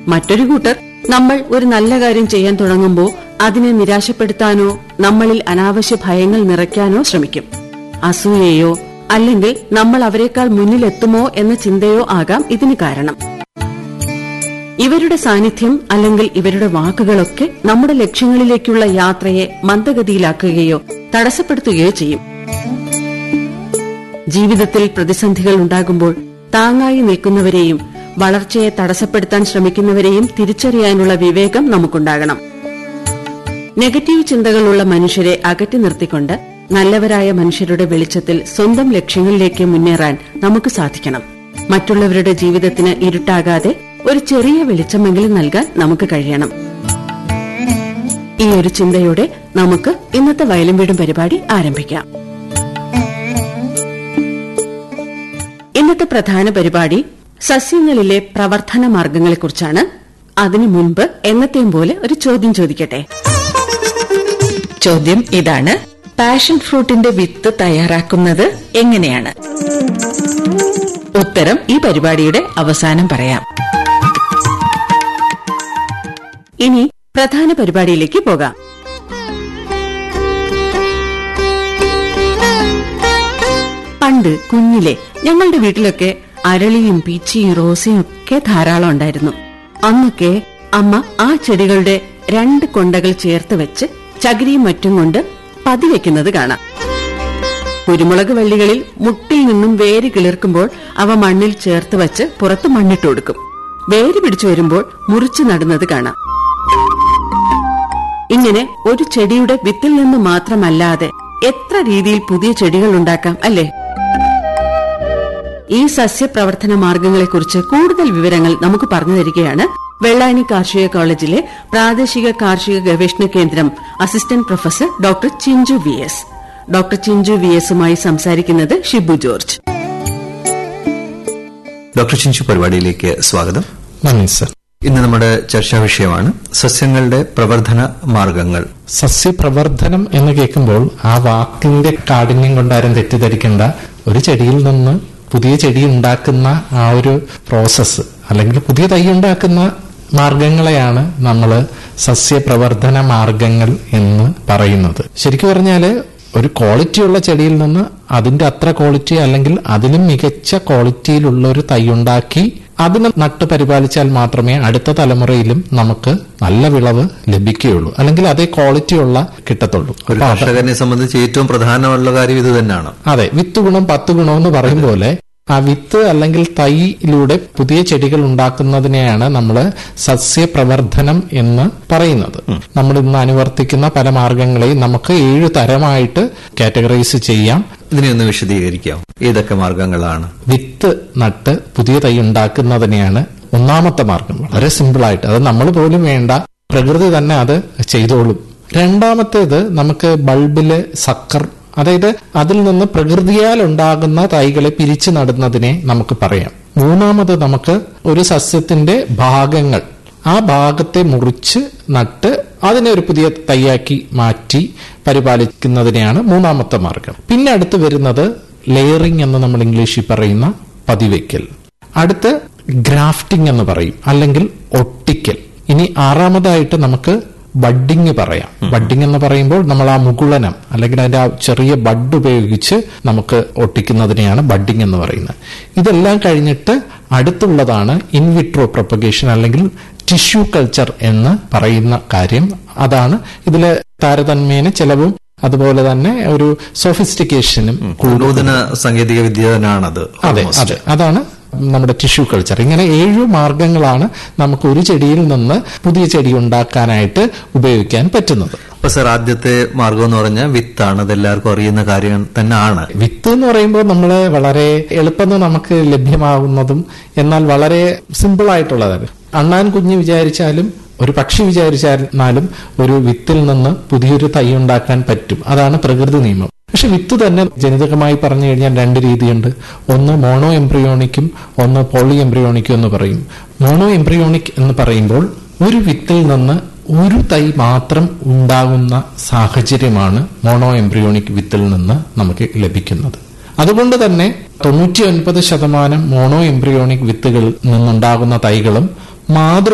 മറ്റൊരു കൂട്ടർ നമ്മൾ ഒരു നല്ല കാര്യം ചെയ്യാൻ തുടങ്ങുമ്പോൾ അതിനെ നിരാശപ്പെടുത്താനോ നമ്മളിൽ അനാവശ്യ ഭയങ്ങൾ നിറയ്ക്കാനോ ശ്രമിക്കും അസൂയയോ അല്ലെങ്കിൽ നമ്മൾ അവരെക്കാൾ മുന്നിലെത്തുമോ എന്ന ചിന്തയോ ആകാം ഇതിന് കാരണം ഇവരുടെ സാന്നിധ്യം അല്ലെങ്കിൽ ഇവരുടെ വാക്കുകളൊക്കെ നമ്മുടെ ലക്ഷ്യങ്ങളിലേക്കുള്ള യാത്രയെ മന്ദഗതിയിലാക്കുകയോ തടസ്സപ്പെടുത്തുകയോ ചെയ്യും ജീവിതത്തിൽ പ്രതിസന്ധികൾ ഉണ്ടാകുമ്പോൾ താങ്ങായി നിൽക്കുന്നവരെയും വളർച്ചയെ തടസ്സപ്പെടുത്താൻ ശ്രമിക്കുന്നവരെയും തിരിച്ചറിയാനുള്ള വിവേകം നമുക്കുണ്ടാകണം നെഗറ്റീവ് ചിന്തകളുള്ള മനുഷ്യരെ അകറ്റി നിർത്തിക്കൊണ്ട് നല്ലവരായ മനുഷ്യരുടെ വെളിച്ചത്തിൽ സ്വന്തം ലക്ഷ്യങ്ങളിലേക്ക് മുന്നേറാൻ നമുക്ക് സാധിക്കണം മറ്റുള്ളവരുടെ ജീവിതത്തിന് ഇരുട്ടാകാതെ ഒരു ചെറിയ വെളിച്ചമെങ്കിലും നൽകാൻ നമുക്ക് കഴിയണം ഈ ഒരു ചിന്തയോടെ നമുക്ക് ഇന്നത്തെ വയലും വീടും പരിപാടി ആരംഭിക്കാം ഇന്നത്തെ പ്രധാന പരിപാടി സസ്യങ്ങളിലെ പ്രവർത്തന മാർഗങ്ങളെക്കുറിച്ചാണ് അതിനു മുൻപ് എന്നത്തെയും പോലെ ഒരു ചോദ്യം ചോദിക്കട്ടെ ചോദ്യം ഇതാണ് പാഷൻ ഫ്രൂട്ടിന്റെ വിത്ത് തയ്യാറാക്കുന്നത് എങ്ങനെയാണ് ഉത്തരം ഈ പരിപാടിയുടെ അവസാനം പറയാം ഇനി പ്രധാന പരിപാടിയിലേക്ക് പോകാം പണ്ട് കുഞ്ഞിലെ ഞങ്ങളുടെ വീട്ടിലൊക്കെ അരളിയും പീച്ചിയും റോസയും ഒക്കെ ധാരാളം ഉണ്ടായിരുന്നു അന്നൊക്കെ അമ്മ ആ ചെടികളുടെ രണ്ട് കൊണ്ടകൾ ചേർത്ത് വെച്ച് ചകിരിയും മറ്റും കൊണ്ട് പതിവെക്കുന്നത് കാണാം കുരുമുളക് വള്ളികളിൽ മുട്ടിൽ നിന്നും വേര് കിളിർക്കുമ്പോൾ അവ മണ്ണിൽ ചേർത്ത് വച്ച് പുറത്ത് മണ്ണിട്ട് കൊടുക്കും വേര് പിടിച്ചു വരുമ്പോൾ മുറിച്ചു നടുന്നത് കാണാം ഇങ്ങനെ ഒരു ചെടിയുടെ വിത്തിൽ നിന്ന് മാത്രമല്ലാതെ എത്ര രീതിയിൽ പുതിയ ചെടികൾ ഉണ്ടാക്കാം അല്ലേ ഈ സസ്യപ്രവർത്തന മാർഗങ്ങളെക്കുറിച്ച് കൂടുതൽ വിവരങ്ങൾ നമുക്ക് പറഞ്ഞു തരികയാണ് വെള്ളായണി കാർഷിക കോളേജിലെ പ്രാദേശിക കാർഷിക ഗവേഷണ കേന്ദ്രം assistant professor doctor Chinchu V S doctor Chinchu V എസുമായി സംസാരിക്കുന്നത് ഷിബു ജോർജ് ഡോക്ടർ ചിഞ്ചു പരിപാടിയിലേക്ക് സ്വാഗതം നന്ദി സർ ഇന്ന് നമ്മുടെ ചർച്ചാ വിഷയമാണ് സസ്യങ്ങളുടെ പ്രവർത്തന മാർഗങ്ങൾ സസ്യപ്രവർത്തനം എന്ന് കേൾക്കുമ്പോൾ ആ വാക്കിന്റെ കാഠിന്യം കൊണ്ട് ആരും തെറ്റിദ്ധരിക്കേണ്ട ഒരു ചെടിയിൽ നിന്ന് പുതിയ ചെടി ഉണ്ടാക്കുന്ന ആ ഒരു പ്രോസസ്സ് അല്ലെങ്കിൽ പുതിയ തൈ ഉണ്ടാക്കുന്ന മാർഗങ്ങളെയാണ് നമ്മൾ സസ്യപ്രവർത്തന മാർഗങ്ങൾ എന്ന് പറയുന്നത് ശരിക്കും പറഞ്ഞാല് ഒരു ക്വാളിറ്റിയുള്ള ചെടിയിൽ നിന്ന് അതിന്റെ അത്ര ക്വാളിറ്റി അല്ലെങ്കിൽ അതിലും മികച്ച ക്വാളിറ്റിയിലുള്ള ഒരു തൈ ഉണ്ടാക്കി അതിനെ നട്ട് പരിപാലിച്ചാൽ മാത്രമേ അടുത്ത തലമുറയിലും നമുക്ക് നല്ല വിളവ് ലഭിക്കുകയുള്ളൂ അല്ലെങ്കിൽ അതേ ക്വാളിറ്റിയുള്ള കിട്ടത്തുള്ളൂ ഒരു അപ്പൊ അത് കർഷകനെ സംബന്ധിച്ച് ഏറ്റവും പ്രധാനമുള്ള കാര്യം ഇത് തന്നെയാണ് അതെ വിത്ത് ഗുണം പത്ത് ഗുണം എന്ന് പറയും പോലെ ആ വിത്ത് അല്ലെങ്കിൽ തൈയിലൂടെ പുതിയ ചെടികൾ ഉണ്ടാക്കുന്നതിനെയാണ് നമ്മൾ സസ്യപ്രവർത്തനം എന്ന് പറയുന്നത് നമ്മൾ ഇന്ന് അനുവർത്തിക്കുന്ന പല മാർഗങ്ങളെയും നമുക്ക് ഏഴു തരമായിട്ട് കാറ്റഗറൈസ് ചെയ്യാം ഇതിനെ ഒന്ന് വിശദീകരിക്കാം ഏതൊക്കെ മാർഗങ്ങളാണ് വിത്ത് നട്ട് പുതിയ തൈ ഉണ്ടാക്കുന്നതിനെയാണ് ഒന്നാമത്തെ മാർഗം വളരെ സിമ്പിൾ ആയിട്ട് അത് നമ്മൾ പോലും വേണ്ട പ്രകൃതി തന്നെ അത് ചെയ്തോളും രണ്ടാമത്തേത് നമുക്ക് ബൾബില് സക്കർ അതായത് അതിൽ നിന്ന് പ്രകൃതിയാൽ ഉണ്ടാകുന്ന തൈകളെ പിരിച്ചു നടുന്നതിനെ നമുക്ക് പറയാം മൂന്നാമത് നമുക്ക് ഒരു സസ്യത്തിന്റെ ഭാഗങ്ങൾ ആ ഭാഗത്തെ മുറിച്ച് നട്ട് അതിനെ ഒരു പുതിയ തൈയാക്കി മാറ്റി പരിപാലിക്കുന്നതിനെയാണ് മൂന്നാമത്തെ മാർഗം പിന്നെ അടുത്ത് വരുന്നത് ലെയറിംഗ് എന്ന് നമ്മൾ ഇംഗ്ലീഷിൽ പറയുന്ന പതിവയ്ക്കൽ അടുത്ത് ഗ്രാഫ്റ്റിംഗ് എന്ന് പറയും അല്ലെങ്കിൽ ഒട്ടിക്കൽ ഇനി ആറാമതായിട്ട് നമുക്ക് ബഡ്ഡിങ് പറയാം ബഡ്ഡിംഗ് എന്ന് പറയുമ്പോൾ നമ്മൾ ആ മുകുളനം അല്ലെങ്കിൽ അതിന്റെ ആ ചെറിയ ബഡ് ഉപയോഗിച്ച് നമുക്ക് ഒട്ടിക്കുന്നതിനെയാണ് ബഡ്ഡിംഗ് എന്ന് പറയുന്നത് ഇതെല്ലാം കഴിഞ്ഞിട്ട് അടുത്തുള്ളതാണ് ഇൻവിട്രോ പ്രൊപ്പഗേഷൻ അല്ലെങ്കിൽ ടിഷ്യൂ കൾച്ചർ എന്ന് പറയുന്ന കാര്യം അതാണ് ഇതില് താരതമ്യേന ചെലവും അതുപോലെ തന്നെ ഒരു സോഫിസ്റ്റിക്കേഷനും നൂതന സാങ്കേതിക വിദ്യ തന്നെയാണത് അതെ almost. അതെ അതാണ് നമ്മുടെ ടിഷ്യൂ കൾച്ചർ ഇങ്ങനെ ഏഴു മാർഗങ്ങളാണ് നമുക്ക് ഒരു ചെടിയിൽ നിന്ന് പുതിയ ചെടി ഉണ്ടാക്കാനായിട്ട് ഉപയോഗിക്കാൻ പറ്റുന്നത് അപ്പൊ സർ ആദ്യത്തെ മാർഗം എന്ന് പറഞ്ഞാൽ വിത്താണ് അത് എല്ലാവർക്കും അറിയുന്ന കാര്യം തന്നെയാണ് വിത്ത് എന്ന് പറയുമ്പോൾ നമ്മൾ വളരെ എളുപ്പം നമുക്ക് ലഭ്യമാകുന്നതും എന്നാൽ വളരെ സിമ്പിൾ ആയിട്ടുള്ളതാണ് അണ്ണാൻ കുഞ്ഞ് വിചാരിച്ചാലും ഒരു പക്ഷി വിചാരിച്ചാലും ഒരു വിത്തിൽ നിന്ന് പുതിയൊരു തൈ ഉണ്ടാക്കാൻ പറ്റും അതാണ് പ്രകൃതി നിയമം പക്ഷെ വിത്ത് തന്നെ ജനിതകമായി പറഞ്ഞു കഴിഞ്ഞാൽ രണ്ട് രീതിയുണ്ട് ഒന്ന് മോണോ എംബ്രിയോണിക്കും ഒന്ന് പോളി എംബ്രിയോണിക്കും എന്ന് പറയും മോണോ എംബ്രിയോണിക് എന്ന് പറയുമ്പോൾ ഒരു വിത്തിൽ നിന്ന് ഒരു തൈ മാത്രം ഉണ്ടാകുന്ന സാഹചര്യമാണ് മോണോ എംബ്രിയോണിക് വിത്തിൽ നിന്ന് നമുക്ക് ലഭിക്കുന്നത് അതുകൊണ്ട് തന്നെ തൊണ്ണൂറ്റി ഒൻപത് ശതമാനം മോണോ എംബ്രിയോണിക് വിത്തുകളിൽ നിന്നുണ്ടാകുന്ന തൈകളും മാതൃ